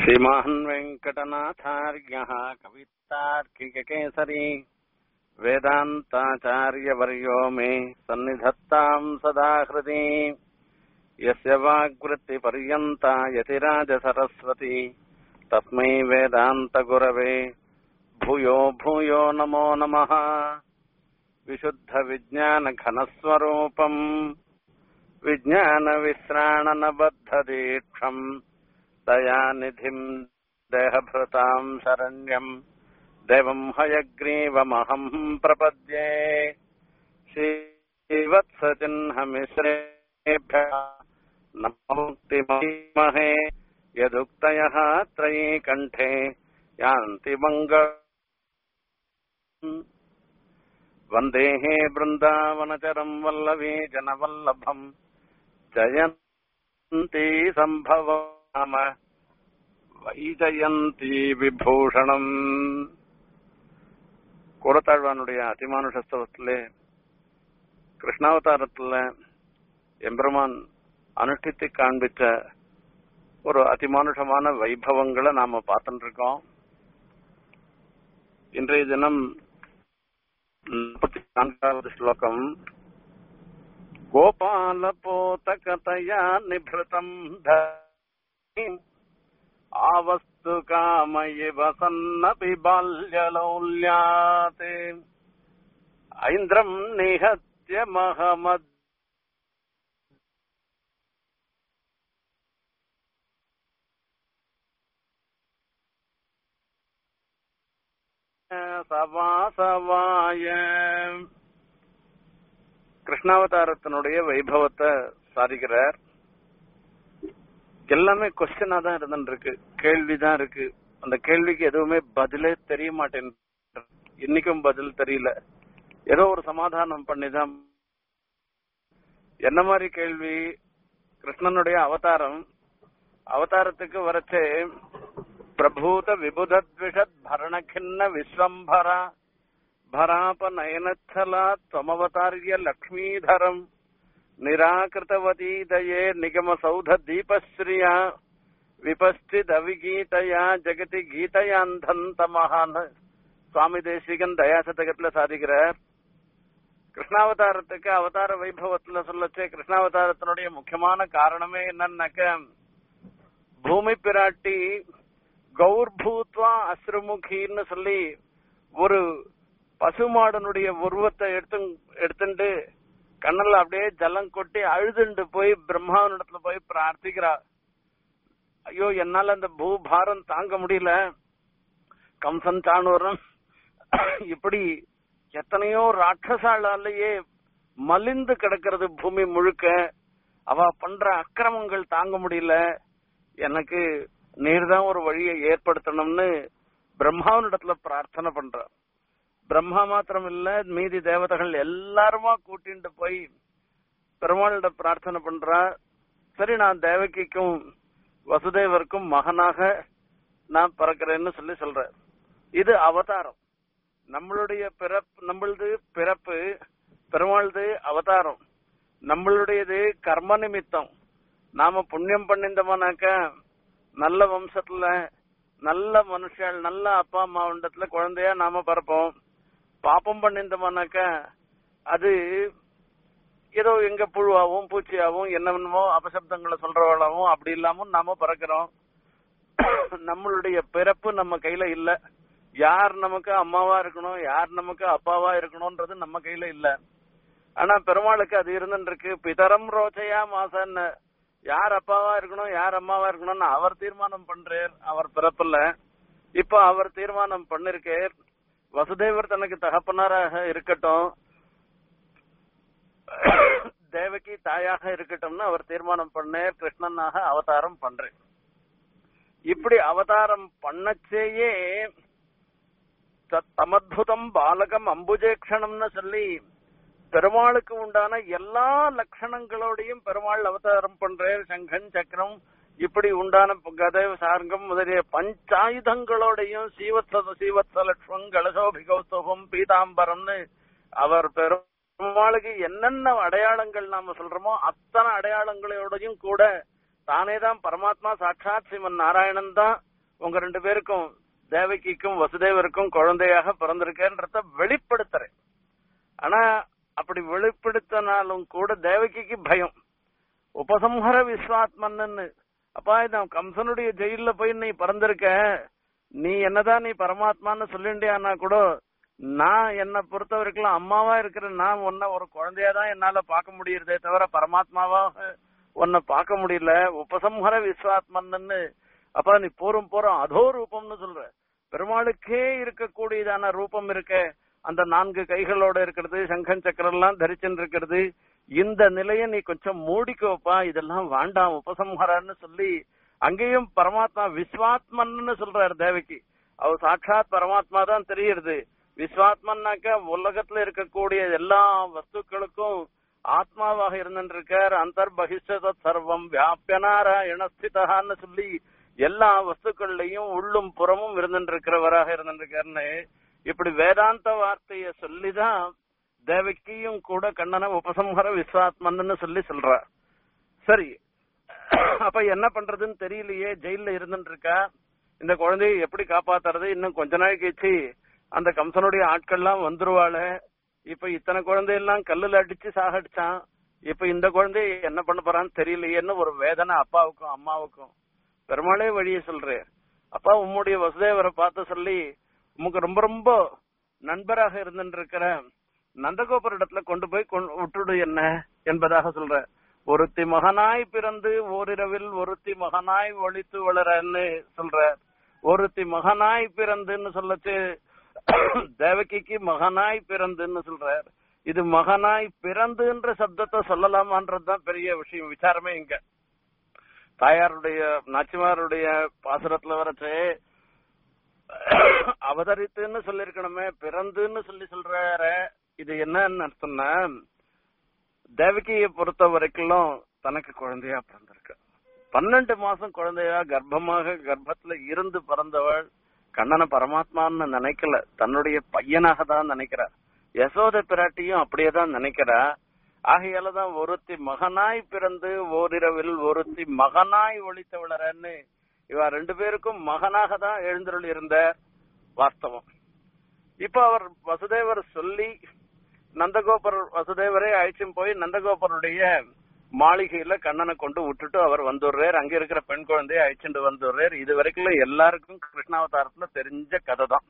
श्रीमान् वेङ्कटनाथार्यः कवितार्किककेसरी वेदान्ताचार्यवर्यो मे सन्निधत्ताम् सदा हृदि यस्य वाग्वृत्तिपर्यन्ता यतिराजसरस्वती तस्मै वेदान्तगुरवे भूयो भूयो नमो नमः विशुद्धविज्ञानघनस्वरूपम् विज्ञानविश्राणनबद्धदीक्षम् दयानिधिम् देहभृताम् शरण्यम् देवम् हयग्रीवमहम् प्रपद्ये श्रीवत्सचिह्नमिश्रेभ्यः नमोक्तिमहे यदुक्तयः त्रयी कण्ठे यान्ति मङ्ग वन्देः बृन्दावनचरम् वल्लवी जनवल्लभम् जयन्ती सम्भवाम வைஜயந்தி விபூஷணம் கூரத்தாழ்வானுடைய அதிமானுஷஸ்தவத்திலே கிருஷ்ணாவதாரத்துல எம்பெருமான் அனுஷ்டித்து காண்பிச்ச ஒரு அதிமானுஷமான வைபவங்களை நாம பார்த்துட்டு இருக்கோம் இன்றைய தினம் முப்பத்தி நான்காவது ஸ்லோகம் கோபாலபோதகதயா நிபிருதம் आवस्तु काम इव सन्नपि बाल्यलौल्यात् ऐन्द्रम् निहत्य महमद् சவாசவாய கிருஷ்ணாவதாரத்தினுடைய வைபவத்தை சாதிக்கிறார் எல்லாமே கொஸ்டினா தான் இருந்துட்டு இருக்கு கேள்விதான் இருக்கு அந்த கேள்விக்கு எதுவுமே பதிலே தெரிய மாட்டேன் இன்னைக்கும் பதில் தெரியல ஏதோ ஒரு சமாதானம் பண்ணிதான் என்ன மாதிரி கேள்வி கிருஷ்ணனுடைய அவதாரம் அவதாரத்துக்கு வரச்சே பிரபூத விபுதத்விஷத் பரணகிண்ண விஸ்வம்பரா பராப நயனச்சலா துவமவதாரிய லக்ஷ்மீதரம் निराकृतवती दये निगमसौध दीपश्रिया விபஸ்டிதவிகீதையா ஜெகதி கீதையாந்தந்தமகான் சுவாமி தேசிகன் தயாசதகத்துல சாதிக்கிறார் கிருஷ்ணாவதாரத்துக்கு அவதார வைபவத்துல சொல்லச்சே கிருஷ்ணாவதாரத்தினுடைய முக்கியமான காரணமே என்னன்னாக்க பூமி பிராட்டி கௌர்பூத்வா அஸ்ருமுகின்னு சொல்லி ஒரு பசுமாடனுடைய உருவத்தை எடுத்து எடுத்துட்டு கண்ணல்ல அப்படியே ஜலம் கொட்டி அழுதுண்டு போய் பிரம்மாவனிடத்துல போய் பிரார்த்திக்கிறா ஐயோ என்னால அந்த பூபாரம் தாங்க முடியல கம்சன் சாணூரன் இப்படி எத்தனையோ ராட்சசாலாலேயே மலிந்து கிடக்கிறது பூமி முழுக்க அவ பண்ற அக்கிரமங்கள் தாங்க முடியல எனக்கு நீர் தான் ஒரு வழியை ஏற்படுத்தணும்னு பிரம்மாவனிடத்துல பிரார்த்தனை பண்ற பிரம்மா மாத்திரம் இல்ல மீதி தேவதைகள் எல்லாருமா கூட்டிட்டு போய் பெருமாளிட பிரார்த்தனை பண்றா சரி நான் தேவகிக்கும் வசுதேவருக்கும் மகனாக நான் பிறக்கிறேன்னு சொல்லி சொல்றேன் இது அவதாரம் நம்மளுடைய பிறப்பு நம்மளது பிறப்பு பெருமாள்து அவதாரம் நம்மளுடையது கர்ம நிமித்தம் நாம புண்ணியம் பண்ணிருந்தோம்னாக்க நல்ல வம்சத்துல நல்ல மனுஷால் நல்ல அப்பா அம்மா உண்டத்துல குழந்தையா நாம பிறப்போம் பாப்பம் பண்ணிருந்தோம்னாக்க அது ஏதோ எங்க புழுவாவும் பூச்சியாவும் என்னென்னமோ அபசப்தங்களை சொல்றவளாவும் அப்படி இல்லாம நாம பிறக்கிறோம் நம்மளுடைய பிறப்பு நம்ம கையில இல்ல யார் நமக்கு அம்மாவா இருக்கணும் யார் நமக்கு அப்பாவா இருக்கணும்ன்றது நம்ம கையில இல்ல ஆனா பெருமாளுக்கு அது இருந்துருக்கு பிதரம் ரோச்சையா மாசன்னு யார் அப்பாவா இருக்கணும் யார் அம்மாவா இருக்கணும்னு அவர் தீர்மானம் பண்றார் அவர் பிறப்புல இப்ப அவர் தீர்மானம் பண்ணிருக்கார் வசுதேவர் தனக்கு தகப்பனாராக இருக்கட்டும் தேவகி தாயாக இருக்கட்டும்னு அவர் தீர்மானம் பண்ணேர் கிருஷ்ணனாக அவதாரம் பண்றேன் இப்படி அவதாரம் பண்ணச்சேயே தமத்புதம் பாலகம் அம்புஜேக்ஷணம்னு சொல்லி பெருமாளுக்கு உண்டான எல்லா லட்சணங்களோடையும் பெருமாள் அவதாரம் பண்றேன் சங்கன் சக்கரம் இப்படி உண்டான கதை சார்கம் முதலிய பஞ்சாயுதங்களோடையும் சீவத்ச சீவத்ச லட்சம் கலசோபி கௌஸ்தவம் பீதாம்பரம்னு அவர் பெருமாளுக்கு என்னென்ன அடையாளங்கள் நாம சொல்றோமோ அத்தனை அடையாளங்களோடையும் கூட தானே தான் பரமாத்மா சாட்சாத் சிவன் நாராயணன் தான் உங்க ரெண்டு பேருக்கும் தேவகிக்கும் வசுதேவருக்கும் குழந்தையாக பிறந்திருக்கேன்றத வெளிப்படுத்துறேன் ஆனா அப்படி வெளிப்படுத்தினாலும் கூட தேவகிக்கு பயம் உபசம்ஹர விஸ்வாத்மன்னு அப்பா நான் கம்சனுடைய ஜெயில போய் நீ பிறந்திருக்க நீ என்னதான் நீ பரமாத்மான்னு சொல்லிண்டியானா கூட நான் என்னை பொறுத்த வரைக்கும் அம்மாவா இருக்கிற நான் உன்னை ஒரு குழந்தையா தான் என்னால பார்க்க முடியுறதே தவிர பரமாத்மாவா உன்னை பார்க்க முடியல உபசம்ஹர விஸ்வாத்மன்னு அப்பா நீ போரும் போறோம் அதோ ரூபம்னு சொல்ற பெருமாளுக்கே இருக்கக்கூடியதான ரூபம் இருக்க அந்த நான்கு கைகளோட இருக்கிறது சங்கம் சக்கரம் எல்லாம் தரிச்சுட்டு இருக்கிறது இந்த நிலையை நீ கொஞ்சம் மூடிக்கோப்பா இதெல்லாம் வேண்டாம் உபசம்ஹரன்னு சொல்லி அங்கேயும் பரமாத்மா விஸ்வாத்மன்னு சொல்றாரு தேவகி அவ சாட்சாத் பரமாத்மா தான் தெரியுது விஸ்வாத்மன்னாக்க உலகத்துல இருக்கக்கூடிய எல்லா வஸ்துக்களுக்கும் ஆத்மாவாக இருந்திருக்கார் அந்தர் பகிஷ்ட சர்வம் வியாபியனாராயணஸ்திதான்னு சொல்லி எல்லா வஸ்துக்கள்லயும் உள்ளும் புறமும் இருந்திருக்கிறவராக இருந்திருக்காருன்னு இப்படி வேதாந்த வார்த்தைய சொல்லிதான் தேவகியும் கூட கண்ணனை உபசம்ஹர விஸ்வாத்மன்னு சொல்லி சொல்றா சரி அப்ப என்ன பண்றதுன்னு தெரியலையே ஜெயில இருந்துட்டு இருக்கா இந்த குழந்தையை எப்படி காப்பாத்துறது இன்னும் கொஞ்ச நாள் கழிச்சு அந்த கம்சனுடைய ஆட்கள்லாம் வந்துருவாள இப்ப இத்தனை குழந்தையெல்லாம் கல்லுல அடிச்சு சாகடிச்சான் இப்ப இந்த குழந்தைய என்ன பண்ண போறான்னு தெரியலையேன்னு ஒரு வேதனை அப்பாவுக்கும் அம்மாவுக்கும் பெருமாளே வழிய சொல்றேன் அப்பா உம்முடைய வசுதேவரை பார்த்து சொல்லி உமக்கு ரொம்ப ரொம்ப நண்பராக இருந்துருக்கிற நந்தகோபுர இடத்துல கொண்டு போய் கொண்டு- விட்டுடு என்ன என்பதாக சொல்ற ஒருத்தி மகனாய் பிறந்து ஓரிரவில் ஒருத்தி மகனாய் ஒழித்து வளரன்னு சொல்ற ஒருத்தி மகனாய் பிறந்துன்னு சொல்லச்சு தேவகிக்கு மகனாய் பிறந்துன்னு சொல்றார் இது மகனாய் பிறந்துன்ற சப்தத்தை சொல்லலாமான்றதுதான் பெரிய விஷயம் விசாரமே இங்க தாயாருடைய நாச்சிமாருடைய பாசுரத்துல வரச்சு அவதரித்துன்னு சொல்லிருக்கணுமே பிறந்துன்னு சொல்லி சொல்றாரு இது என்னன்னு அர்த்தம்னா தேவகியை பொறுத்த வரைக்கும் தனக்கு குழந்தையா பிறந்திருக்கு பன்னெண்டு மாசம் குழந்தையா கர்ப்பமாக கர்ப்பத்துல இருந்து பிறந்தவள் கண்ணனை பரமாத்மான்னு நினைக்கல தன்னுடைய பையனாக தான் நினைக்கிறா யசோத பிராட்டியும் அப்படியேதான் நினைக்கிறா ஆகையாலதான் ஒருத்தி மகனாய் பிறந்து ஓரிரவில் ஒருத்தி மகனாய் ஒழித்தவளரன்னு இவ ரெண்டு பேருக்கும் மகனாக தான் எழுந்தருள் இருந்த வாஸ்தவம் இப்ப அவர் வசுதேவர் சொல்லி நந்தகோபர் வசுதேவரே அழைச்சும் போய் நந்தகோபருடைய மாளிகையில கண்ணனை கொண்டு விட்டுட்டு அவர் வந்துடுறார் அங்க இருக்கிற பெண் குழந்தைய அழைச்சிட்டு வந்துடுறார் இது வரைக்கும் எல்லாருக்கும் கிருஷ்ணாவதாரத்துல தெரிஞ்ச கதை தான்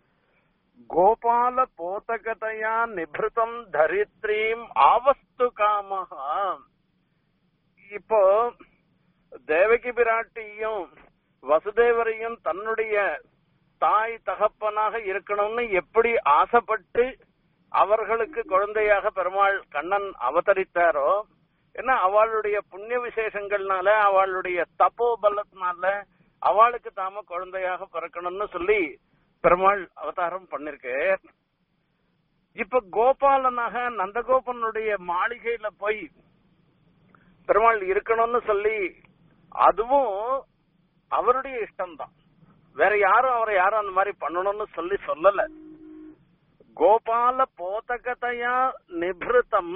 கோபால போதகதையா நிபிருதம் தரித்ரீம் ஆவஸ்து காமஹா இப்போ தேவகி பிராட்டியும் வசுதேவரையும் தன்னுடைய தாய் தகப்பனாக இருக்கணும்னு எப்படி ஆசைப்பட்டு அவர்களுக்கு குழந்தையாக பெருமாள் கண்ணன் அவதரித்தாரோ ஏன்னா அவளுடைய புண்ணிய விசேஷங்கள்னால அவளுடைய தப்போ பலத்தினால அவளுக்கு தாம குழந்தையாக பிறக்கணும்னு சொல்லி பெருமாள் அவதாரம் பண்ணிருக்கு இப்ப கோபாலனாக நந்தகோபனுடைய மாளிகையில போய் பெருமாள் இருக்கணும்னு சொல்லி அதுவும் அவருடைய இஷ்டம்தான் வேற யாரும் அவரை யாரும் அந்த மாதிரி பண்ணணும்னு சொல்லி சொல்லல கோபால போதகதையா நிபிருத்தம்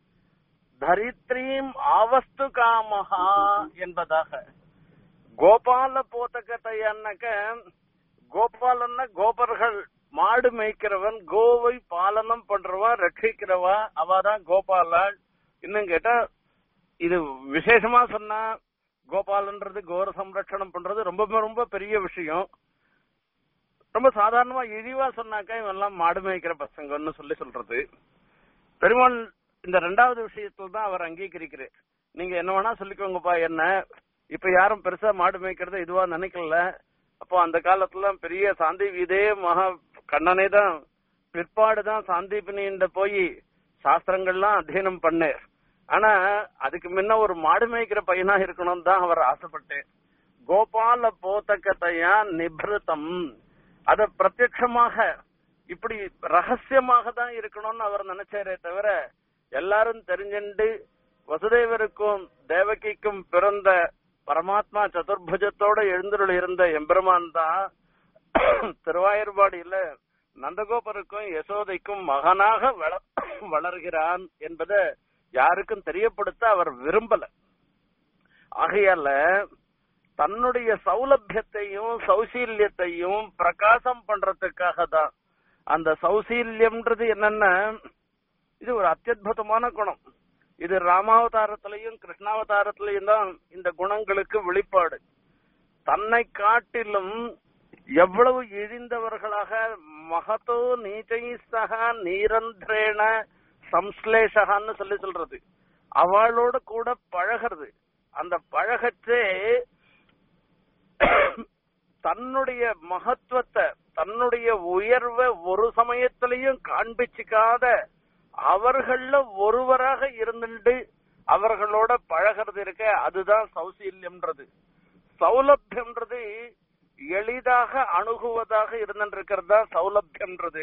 தரித்ரீம் ஆவஸ்து காமஹா என்பதாக கோபால போதகத்தையான்னாக்க கோபாலன்னா கோபர்கள் மாடு மேய்க்கிறவன் கோவை பாலனம் பண்றவா ரட்சிக்கிறவா அவதான் கோபாலாள் இன்னும் கேட்டா இது விசேஷமா சொன்னா கோபாலன்றது கோர சம்ரட்சணம் பண்றது ரொம்ப ரொம்ப பெரிய விஷயம் ரொம்ப சாதாரணமா இழிவா சொன்னாக்கா இவெல்லாம் மாடு மேய்க்கிற பசங்கன்னு சொல்லி சொல்றது பெருமாள் இந்த ரெண்டாவது விஷயத்துல தான் அவர் அங்கீகரிக்கிறார் நீங்க என்ன வேணா சொல்லிக்கோங்கப்பா என்ன இப்ப யாரும் பெருசா மாடு மேய்க்கிறத இதுவா நினைக்கல அப்போ அந்த காலத்துல பெரிய சாந்தி இதே மகா கண்ணனே தான் பிற்பாடுதான் சாந்தீபினின்ற போய் சாஸ்திரங்கள்லாம் அத்தியனம் பண்ணார் ஆனா அதுக்கு முன்ன ஒரு மாடு மேய்க்கிற பையனா இருக்கணும் தான் அவர் ஆசைப்பட்டேன் கோபால போதகத்தையா நிபிருத்தம் அத பிரத்யட்சமாக இப்படி ரகசியமாக தான் இருக்கணும்னு அவர் நினைச்சாரே தவிர எல்லாரும் தெரிஞ்சுண்டு வசுதேவருக்கும் தேவகிக்கும் பிறந்த பரமாத்மா சதுர்புஜத்தோட எழுந்தருள் இருந்த எம்பெருமான் தான் திருவாயூர்பாடியில நந்தகோபருக்கும் யசோதைக்கும் மகனாக வள- வளர்கிறான் என்பதை யாருக்கும் தெரியப்படுத்த அவர் விரும்பல ஆகையால தன்னுடைய சௌலபியத்தையும் சௌசீல்யத்தையும் பிரகாசம் பண்றதுக்காக தான் அந்த சௌசீல்யம்ன்றது என்னன்னா இது ஒரு அத்தியுதமான குணம் இது ராமாவதாரத்திலையும் கிருஷ்ணாவதாரத்திலையும் தான் இந்த குணங்களுக்கு வெளிப்பாடு தன்னை காட்டிலும் எவ்வளவு இழிந்தவர்களாக மகதோ நீச்சை சக நீரந்திரேன சம்ஸ்லேஷகான்னு சொல்லி சொல்றது அவளோட கூட பழகிறது அந்த பழகச்சே தன்னுடைய மகத்துவத்தை தன்னுடைய உயர்வை ஒரு சமயத்திலையும் காண்பிச்சுக்காத அவர்கள ஒருவராக இருந்துட்டு அவர்களோட பழகிறது இருக்க அதுதான் சௌசீல்யம்ன்றது சௌலபியம்ன்றது எளிதாக அணுகுவதாக இருந்திருக்கிறது தான் சௌலபியம்ன்றது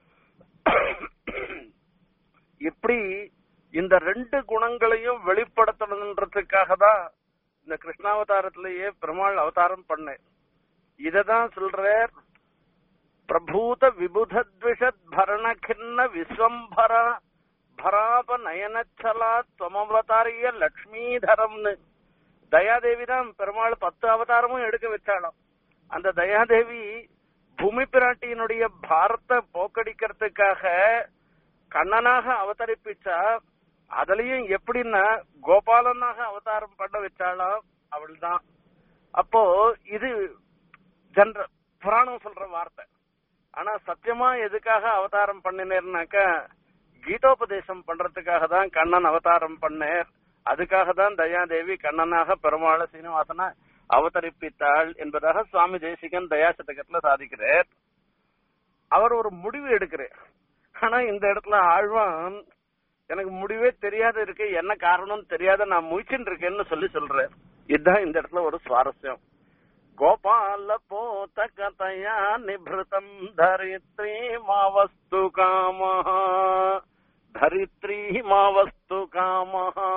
இப்படி இந்த ரெண்டு குணங்களையும் வெளிப்படுத்தணுன்றதுக்காக தான் இந்த கிருஷ்ணாவதாரத்திலேயே பெருமாள் அவதாரம் பண்ணேன் இததான் சொல்றார் பிரபூத விபுதத்விஷத் பரணகிண்ண விஸ்வம்பர பராப நயனச்சலா துவமவதாரிய லக்ஷ்மீதரம்னு தயாதேவி தான் பெருமாள் பத்து அவதாரமும் எடுக்க வச்சாலும் அந்த தயாதேவி பூமி பிராட்டியினுடைய பாரத்தை போக்கடிக்கிறதுக்காக கண்ணனாக அவதரிப்பிச்சா அதுலயும் எப்படின்னா கோபாலனாக அவதாரம் பண்ண வச்சாலும் அவள் தான் அப்போ இது ஜென்ற புராணம் சொல்ற வார்த்தை ஆனா சத்தியமா எதுக்காக அவதாரம் பண்ணினேர்னாக்க கீதோபதேசம் பண்றதுக்காக தான் கண்ணன் அவதாரம் பண்ணேர் அதுக்காக தான் தயாதேவி கண்ணனாக பெருமாள் சீனிவாசன அவதரிப்பித்தாள் என்பதாக சுவாமி தேசிகன் தயாசதகத்துல சாதிக்கிறார் அவர் ஒரு முடிவு எடுக்கிறார் ஆனா இந்த இடத்துல ஆழ்வான் எனக்கு முடிவே தெரியாத இருக்கு என்ன காரணம் தெரியாத நான் முயற்சின்னு இருக்கேன்னு சொல்லி சொல்றேன் இதுதான் இந்த இடத்துல ஒரு சுவாரஸ்யம் கோபால போத கதையா நிபிருதம் தரித்ரி மாவஸ்து காம தரித்ரி மாவஸ்து காம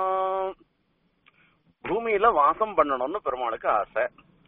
பூமியில வாசம் பண்ணணும்னு பெருமாளுக்கு ஆசை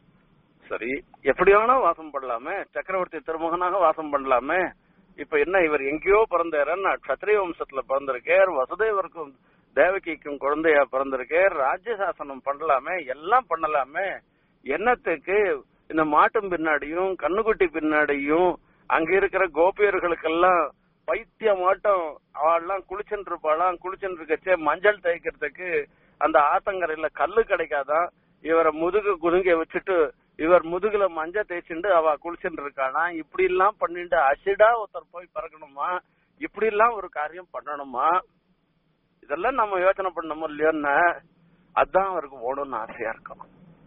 சரி எப்படி வேணா வாசம் பண்ணலாமே சக்கரவர்த்தி திருமகனாக வாசம் பண்ணலாமே இப்ப என்ன இவர் எங்கேயோ பிறந்தாருன்னா கத்திரிய வம்சத்துல பிறந்திருக்கார் வசுதேவருக்கும் தேவகிக்கும் குழந்தையா பிறந்திருக்கார் ராஜ்யசாசனம் பண்ணலாமே எல்லாம் பண்ணலாமே என்னத்துக்கு இந்த மாட்டும் பின்னாடியும் கண்ணுக்குட்டி பின்னாடியும் அங்க இருக்கிற கோபியர்களுக்கெல்லாம் பைத்தியமாட்டம் அவெல்லாம் குளிச்சுட்டு இருப்பாளாம் குளிச்சுட்டு இருக்கச்சே மஞ்சள் தேய்க்கிறதுக்கு அந்த ஆத்தங்கரையில கல்லு கிடைக்காதான் இவரை முதுகு குதுங்க வச்சுட்டு இவர் முதுகுல மஞ்ச தேய்ச்சிண்டு அவ குளிச்சுட்டு இருக்கானா இப்படி எல்லாம் பண்ணிட்டு அசிடா ஒருத்தர் போய் பிறக்கணுமா இப்படி எல்லாம் ஒரு காரியம் பண்ணணுமா இதெல்லாம் நம்ம யோசனை பண்ணணுமோ இல்லையோன்னு அதான் அவருக்கு ஓடணும்னு ஆசையா இருக்கும்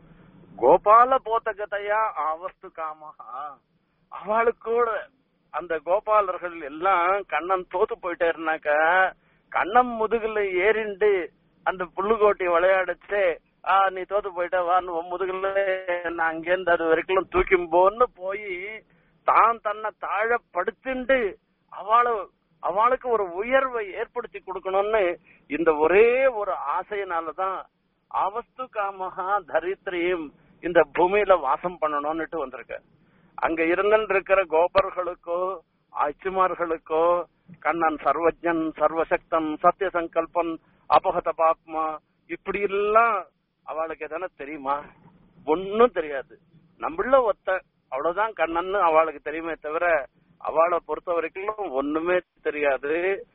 கோபால போத்தகதையா அவஸ்து காமஹா அவளுக்கு கூட அந்த கோபாலர்கள் எல்லாம் கண்ணன் தோத்து போயிட்டாருனாக்க கண்ணன் முதுகுல ஏறிண்டு அந்த புல்லுக்கோட்டி விளையாடுச்சு ஆ நீ தோத்து போயிட்ட வான்னு உன் முதுகுல நான் அங்கேருந்து அது வரைக்கும் தூக்கி போன்னு போய் தான் தன்னை தாழ படுத்துண்டு அவளை அவளுக்கு ஒரு உயர்வை ஏற்படுத்தி கொடுக்கணும்னு இந்த ஒரே ஒரு ஆசையினாலதான் அவஸ்து காமஹா தரித்திரியும் இந்த பூமியில வாசம் பண்ணணும்னுட்டு வந்திருக்க அங்க இருந்துட்டு இருக்கிற கோபர்களுக்கோ அச்சுமார்களுக்கோ கண்ணன் சர்வஜன் சர்வசக்தன் சத்திய சங்கல்பன் அபகத பாப்மா இப்படி எல்லாம் அவளுக்கு எதனா தெரியுமா ஒன்னும் தெரியாது நம்மள ஒத்த அவ்வளவுதான் கண்ணன்னு அவளுக்கு தெரியுமே தவிர அவளை பொறுத்த வரைக்கும் ஒண்ணுமே தெரியாது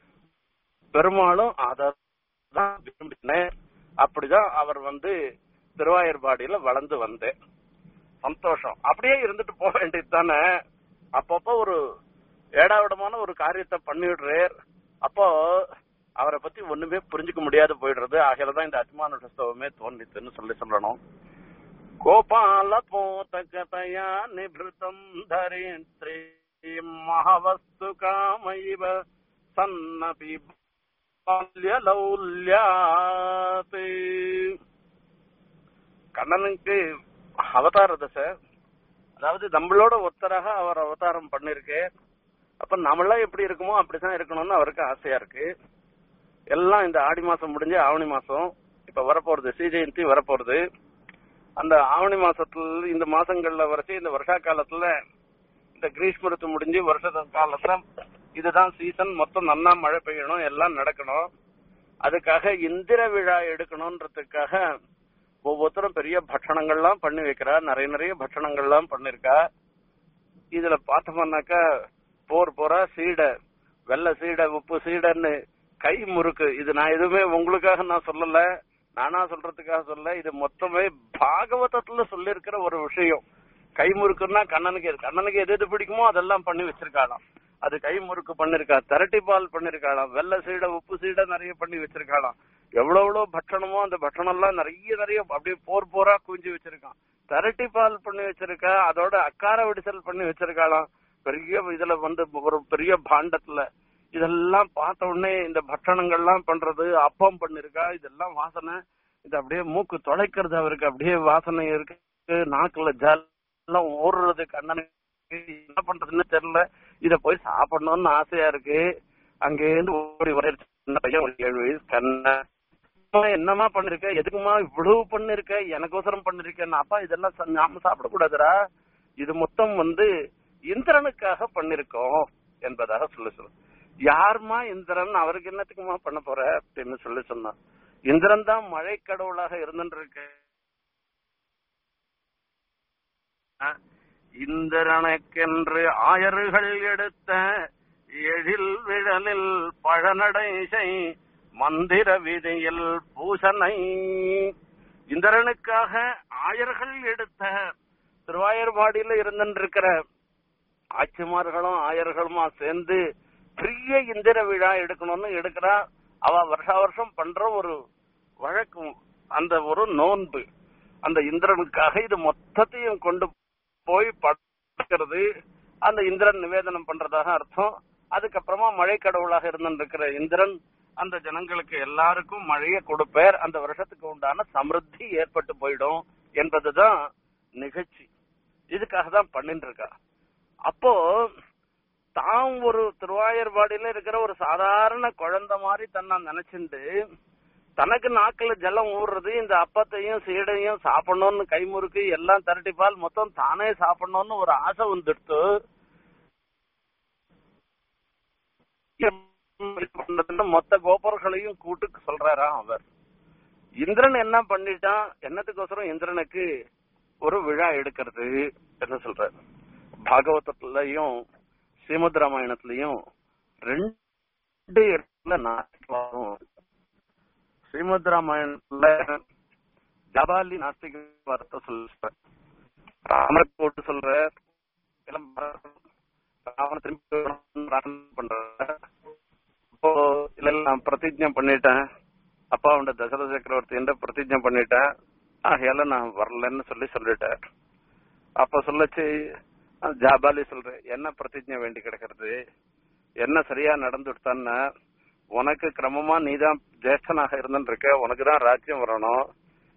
பெருமாளும் அதான் விரும்பினேன் அப்படிதான் அவர் வந்து திருவாயூர்பாடியில வளர்ந்து வந்தேன் சந்தோஷம் அப்படியே இருந்துட்டு போக வேண்டியது தானே அப்பப்போ ஒரு ஏடாவிடமான ஒரு காரியத்தை பண்ணிடுறார் அப்போ அவரை பத்தி ஒண்ணுமே புரிஞ்சுக்க முடியாது போயிடுறது ஆகையிலதான் இந்த அத்திமான புஸ்தகமே தோன்றித்துன்னு சொல்லி சொல்லணும் கோபால போத கதையா நிபிருத்தம் தரித்ரி மகவஸ்து காமைவ சன்னபி பால்யலௌல்யாத் கண்ணனுக்கு அவதார தசை அதாவது நம்மளோட ஒத்தராக அவர் அவதாரம் பண்ணிருக்கு அப்ப நம்மளாம் எப்படி இருக்குமோ அப்படிதான் இருக்கணும்னு அவருக்கு ஆசையா இருக்கு எல்லாம் இந்த ஆடி மாசம் முடிஞ்சு ஆவணி மாசம் இப்ப வரப்போறது ஸ்ரீ ஜெயந்தி வரப்போறது அந்த ஆவணி மாசத்துல இந்த மாசங்கள்ல வரைச்சு இந்த வருஷா காலத்துல இந்த கிரீஷ்ம ருத்து முடிஞ்சு வருஷ காலத்துல இதுதான் சீசன் மொத்தம் நன்னா மழை பெய்யணும் எல்லாம் நடக்கணும் அதுக்காக இந்திர விழா எடுக்கணும்ன்றதுக்காக ஒவ்வொருத்தரும் பெரிய பட்சணங்கள்லாம் பண்ணி வைக்கிறா நிறைய நிறைய பட்சணங்கள்லாம் பண்ணிருக்கா இதுல பார்த்தோம்னாக்கா போர் போரா சீடை வெள்ளை சீடை உப்பு சீடைன்னு கை முறுக்கு இது நான் எதுவுமே உங்களுக்காக நான் சொல்லல நானா சொல்றதுக்காக சொல்ல இது மொத்தமே பாகவதத்துல சொல்லியிருக்கிற ஒரு விஷயம் கை முறுக்குன்னா கண்ணனுக்கு கண்ணனுக்கு எது எது பிடிக்குமோ அதெல்லாம் பண்ணி வச்சிருக்காளாம் அது கை முறுக்கு பண்ணிருக்கா திரட்டி பால் பண்ணிருக்காளாம் வெள்ளை சீடை உப்பு சீடை நிறைய பண்ணி வச்சிருக்காளாம் எவ்வளவு எவ்வளவு பட்சணமோ அந்த பட்சணம் எல்லாம் நிறைய நிறைய அப்படியே போர் போரா குஞ்சு வச்சிருக்கான் திரட்டி பால் பண்ணி வச்சிருக்கா அதோட அக்கார விடிசல் பண்ணி வச்சிருக்காளாம் பெரிய இதுல வந்து ஒரு பெரிய பாண்டத்துல இதெல்லாம் பார்த்த உடனே இந்த பட்சணங்கள்லாம் பண்றது அப்பம் பண்ணிருக்கா இதெல்லாம் வாசனை இது அப்படியே மூக்கு தொலைக்கிறது அவருக்கு அப்படியே வாசனை இருக்கு நாக்குல ஜல் எல்லாம் ஓடுறது கண்ணனுக்கு என்ன பண்றதுன்னு தெரியல இத போய் சாப்பிடணும்னு ஆசையா இருக்கு அங்கேருந்து ஓடி வர சின்ன பையன் ஒரு ஏழு வயசு கண்ண என்னமா பண்ணிருக்க எதுக்குமா இவ்வளவு பண்ணிருக்க எனக்கோசரம் பண்ணிருக்கேன் அப்பா இதெல்லாம் ச- நாம சாப்பிடக்கூடாதுடா இது மொத்தம் வந்து இந்திரனுக்காக பண்ணிருக்கோம் என்பதாக சொல்லி சொல்லு யாருமா இந்திரன் அவருக்கு என்னத்துக்குமா பண்ண போற அப்படின்னு சொல்லி சொன்னான் இந்திரன் தான் மழை கடவுளாக இருந்துட்டு இருக்கு இந்திரனுக்கென்று ஆயர்கள் எடுத்த எழில் விழலில் பழநடைசை மந்திர விதியில் பூசனை இந்திரனுக்காக ஆயர்கள் எடுத்த திருவாயர்பாடியில இருந்துருக்கிற ஆட்சிமார்களும் ஆயர்களுமா சேர்ந்து பெரிய இந்திர விழா எடுக்கணும்னு எடுக்கிறா அவ வருஷா வருஷம் பண்ற ஒரு வழக்கம் அந்த ஒரு நோன்பு அந்த இந்திரனுக்காக இது மொத்தத்தையும் கொண்டு போய் படுக்கிறது அந்த இந்திரன் நிவேதனம் பண்றதாக அர்த்தம் அதுக்கப்புறமா மழை கடவுளாக இருந்திருக்கிற இந்திரன் அந்த ஜனங்களுக்கு எல்லாருக்கும் மழையை கொடுப்பார் அந்த வருஷத்துக்கு உண்டான சமிருத்தி ஏற்பட்டு போயிடும் என்பதுதான் நிகழ்ச்சி இதுக்காக தான் பண்ணிட்டு இருக்கா அப்போ தான் ஒரு திருவாயர்பாடியில இருக்கிற ஒரு சாதாரண குழந்தை மாதிரி தன்னை நினைச்சுண்டு தனக்கு நாக்குல ஜலம் ஊறுறது இந்த அப்பத்தையும் சீடையும் சாப்பிடணும்னு கைமுறுக்கு எல்லாம் திரட்டிப்பால் மொத்தம் தானே சாப்பிடணும்னு ஒரு ஆசை வந்துடுத்து மொத்த கோபர்களையும் கூட்டுக்கு சொல்றாராம் அவர் இந்திரன் என்ன பண்ணிட்டான் என்னத்துக்கோசரம் இந்திரனுக்கு ஒரு விழா எடுக்கிறது என்ன சொல்றாரு பாகவதத்திலையும் ஸ்ரீமத் ராமாயணத்திலையும் ரெண்டு இடத்துல நாஸ்திகவாதம் இருக்கு. ஸ்ரீமத் ராமாயணத்துல ஜபாலி நாஸ்திகவாதத்தை சொல்ற ராமர் போட்டு சொல்ற எல்லாம் ராவண திரும்பி வரணும்னு பிரார்த்தனை பண்ற இப்போ இல்ல இல்ல, நான் பிரதிஜை பண்ணிட்டேன் அப்பா அவன் தசரத சக்கரவர்த்தி என்ற பிரதிஜை பண்ணிட்டேன் ஆகையால நான் வரலன்னு சொல்லி சொல்லிட்டேன் அப்ப சொல்லச்சு அஹ், ஜாபாலி சொல்றேன் என்ன பிரதிஜை வேண்டி கிடக்கிறது என்ன சரியா நடந்துட்டான்னா உனக்கு கிரமமா நீதான் ஜேஷ்டனாக இருந்துட்டு இருக்க உனக்கு தான் ராஜ்யம் வரணும்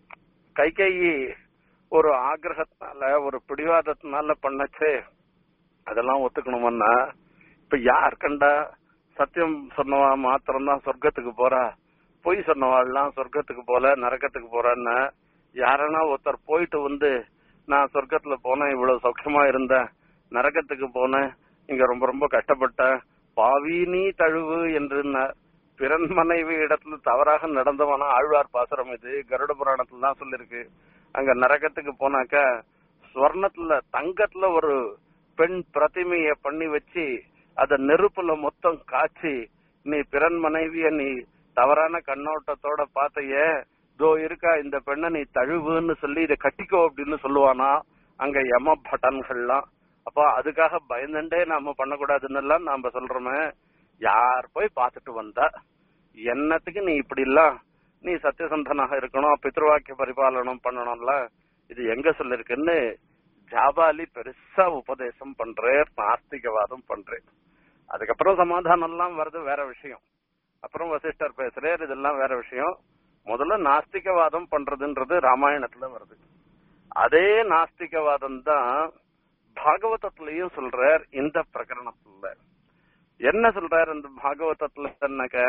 கைகேயி ஒரு ஆக்ரகத்தினால ஒரு பிடிவாதத்தினால பண்ணச்சே அதெல்லாம் ஒத்துக்கணுமன்னா இப்ப யார் கண்டா சத்தியம் சொன்னவா மாத்திரம்தான் சொர்க்கத்துக்கு போறா பொய் சொன்னவாள்லாம் சொர்க்கத்துக்கு போல நரக்கத்துக்கு போறான்னு யாரனா ஒருத்தர் போயிட்டு வந்து நான் சொர்க்கத்துல போனேன் இவ்வளவு சௌக்கியமா இருந்தேன் நரக்கத்துக்கு போனேன் இங்க ரொம்ப ரொம்ப கஷ்டப்பட்டேன் பாவி நீ தழுவு என்று பிறன் மனைவி இடத்துல தவறாக நடந்தவனா ஆழ்வார் பாசுரம் இது கருட புராணத்துல தான் சொல்லிருக்கு அங்க நரகத்துக்கு போனாக்க ஸ்வர்ணத்துல தங்கத்துல ஒரு பெண் பிரதிமைய பண்ணி வச்சு அத நெருப்புல மொத்தம் காய்ச்சி நீ பிறன் மனைவிய நீ தவறான கண்ணோட்டத்தோட பார்த்தையே தோ இருக்கா இந்த பெண்ணை நீ தழுவுன்னு சொல்லி இதை கட்டிக்கோ அப்படின்னு சொல்லுவானா அங்க யம பட்டன்கள்லாம் அப்போ அதுக்காக பயந்துட்டே நாம பண்ணக்கூடாதுன்னு எல்லாம் நாம சொல்றோமே யார் போய் பார்த்துட்டு வந்தா என்னத்துக்கு நீ இப்படி எல்லாம் நீ சத்தியசந்தனாக இருக்கணும் பித்ருவாக்கிய பரிபாலனம் பண்ணணும்ல இது எங்க சொல்லிருக்குன்னு ஜாபாலி பெருசா உபதேசம் பண்றேன் நாஸ்திகவாதம் பண்றேன் அதுக்கப்புறம் சமாதானம் எல்லாம் வருது வேற விஷயம் அப்புறம் வசிஷ்டர் பேசுறார் இதெல்லாம் வேற விஷயம் முதல்ல நாஸ்திகவாதம் பண்றதுன்றது ராமாயணத்துல வருது அதே நாஸ்திகவாதம் தான் பாகவதத்திலையும் சொல்றார் இந்த பிரகரணத்துல என்ன சொல்றார் இந்த பாகவதத்துல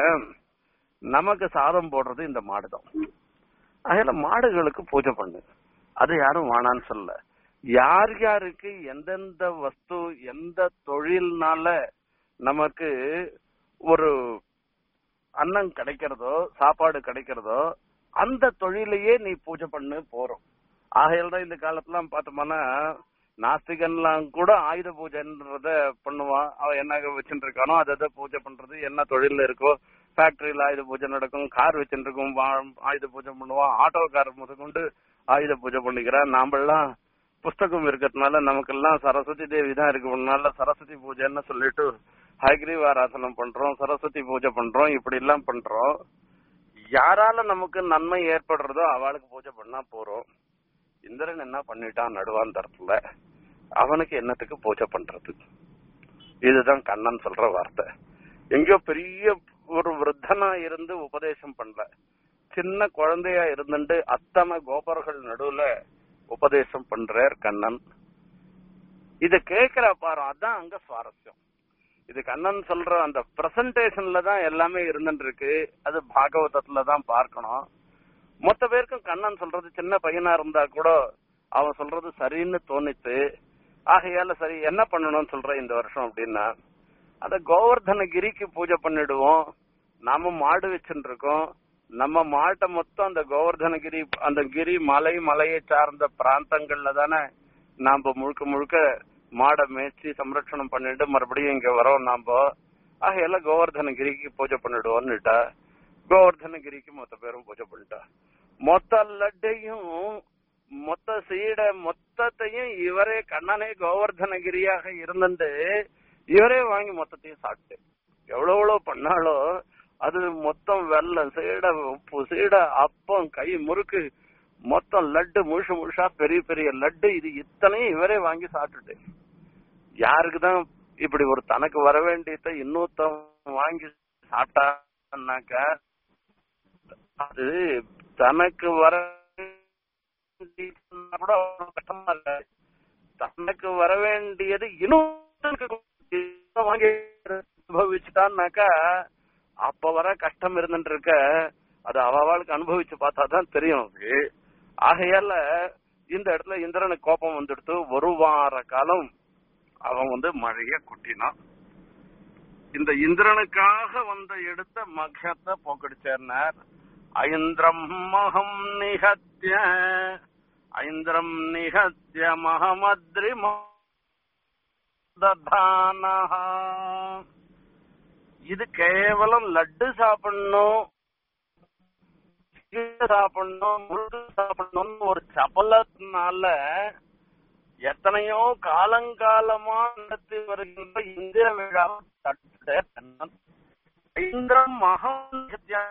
நமக்கு சாதம் போடுறது இந்த மாடுதான் அதனால மாடுகளுக்கு பூஜை பண்ணு அது யாரும் வேணான்னு சொல்ல யார் யாருக்கு எந்தெந்த வஸ்து எந்த தொழில்னால நமக்கு ஒரு அன்னம் கிடைக்கிறதோ சாப்பாடு கிடைக்கிறதோ அந்த தொழிலையே நீ பூஜை பண்ணு போறோம் ஆகையால் தான் இந்த காலத்துலாம் பார்த்தோம்னா நாஸ்திகன்லாம் கூட ஆயுத பூஜைன்றத பண்ணுவான் அவன் என்ன வச்சுட்டு இருக்கானோ அதை அதை பூஜை பண்றது என்ன தொழில இருக்கோ ஃபேக்டரியில ஆயுத பூஜை நடக்கும் கார் வச்சுட்டு இருக்கும் வா- ஆயுத பூஜை பண்ணுவான் ஆட்டோக்காரர் முதற்கொண்டு ஆயுத பூஜை பண்ணிக்கிறான் நாமெல்லாம் புஸ்தகம் இருக்கிறதுனால நமக்கெல்லாம் சரஸ்வதி தேவி தான் இருக்கிறதுனால சரஸ்வதி பூஜைன்னு சொல்லிட்டு ஹயக்ரீவ் ஆராசனம் பண்றோம் சரஸ்வதி பூஜை பண்றோம் இப்படி எல்லாம் பண்றோம் யாரால நமக்கு நன்மை ஏற்படுறதோ அவளுக்கு பூஜை பண்ணா போறோம் இந்திரன் என்ன பண்ணிட்டான் நடுவாந்தரத்துல அவனுக்கு என்னத்துக்கு பூஜை பண்றது இதுதான் கண்ணன் சொல்ற வார்த்தை எங்கேயோ பெரிய ஒரு விருத்தனா இருந்து உபதேசம் பண்ணல சின்ன குழந்தையா இருந்துட்டு அத்தனை கோபர்கள் நடுவுல உபதேசம் பண்றார் கண்ணன் இத கேக்குற பாரு அதான் அங்க சுவாரஸ்யம் இது கண்ணன் சொல்ற அந்த பிரசன்டேஷன்ல தான் எல்லாமே இருந்துட்டு இருக்கு அது பாகவதத்துல தான் பார்க்கணும் மொத்த பேருக்கும் கண்ணன் சொல்றது சின்ன பையனா இருந்தா கூட அவன் சொல்றது சரின்னு தோணித்து ஆகையால சரி என்ன பண்ணணும்னு சொல்ற இந்த வருஷம் அப்படின்னா அந்த கோவர்தனகிரிக்கு பூஜை பண்ணிடுவோம் நாம மாடு வச்சுட்டு இருக்கோம் நம்ம மாட்டை மொத்தம் அந்த கோவர்தனகிரி அந்த கிரி மலை மலையை சார்ந்த பிராந்தங்கள்ல தானே நாம முழுக்க முழுக்க மாடை மேய்ச்சி சம்ரட்சணம் பண்ணிட்டு மறுபடியும் இங்க வரோம் நாம ஆகையால கோவர்தனகிரிக்கு பூஜை பண்ணிடுவோம்னுட்டா கோவர்தனகிரிக்கு மொத்த பேரும் பூஜை பண்ணிட்டா மொத்த லட்டையும் மொத்த சீட மொத்தத்தையும் இவரே கண்ணனே கோவர்தனகிரியாக இருந்துட்டு இவரே வாங்கி மொத்தத்தையும் சாப்பிட்டு எவ்வளவு எவ்வளவு பண்ணாலோ அது மொத்தம் வெள்ளம் சீடை உப்பு சீடை அப்பம் கை முறுக்கு மொத்தம் லட்டு முழுசு முழுசா பெரிய பெரிய லட்டு இது இத்தனையும் இவரே வாங்கி சாப்பிட்டுட்டு யாருக்குதான் இப்படி ஒரு தனக்கு வர வேண்டியதை இன்னொருத்தன் வாங்கி சாப்பிட்டான்னாக்க அது தனக்கு வர வேண்டியதுன்னா கூட அவ்வளவு கஷ்டமா இல்ல தனக்கு வர வேண்டியது இன்னொருத்தனுக்கு வாங்கி அனுபவிச்சுட்டான்னாக்கா அப்ப வர கஷ்டம் இருந்துட்டு இருக்க அது அவளுக்கு அனுபவிச்சு பார்த்தாதான் தெரியும் அது ஆகையால இந்த இடத்துல இந்திரனுக்கு கோபம் வந்துடுத்து ஒரு வார காலம் அவன் வந்து மழைய கொட்டினான் இந்த இந்திரனுக்காக வந்த எடுத்த மகத்தை போக்கடிச்சார் ஐந்திரம் மகம் நிகத்திய ஐந்திரம் நிகத்திய மகமத்ரி ததானஹா இது கேவலம் லட்டு சாப்பிடணும் சீடை சாப்பிடணும் முழுக்கு சாப்பிடணும்னு ஒரு சபலத்தினால எத்தனையோ காலங்காலமா நடத்தி வருகின்ற இந்திர விழா தட்ட கண்ணன் இந்திரம் மகன்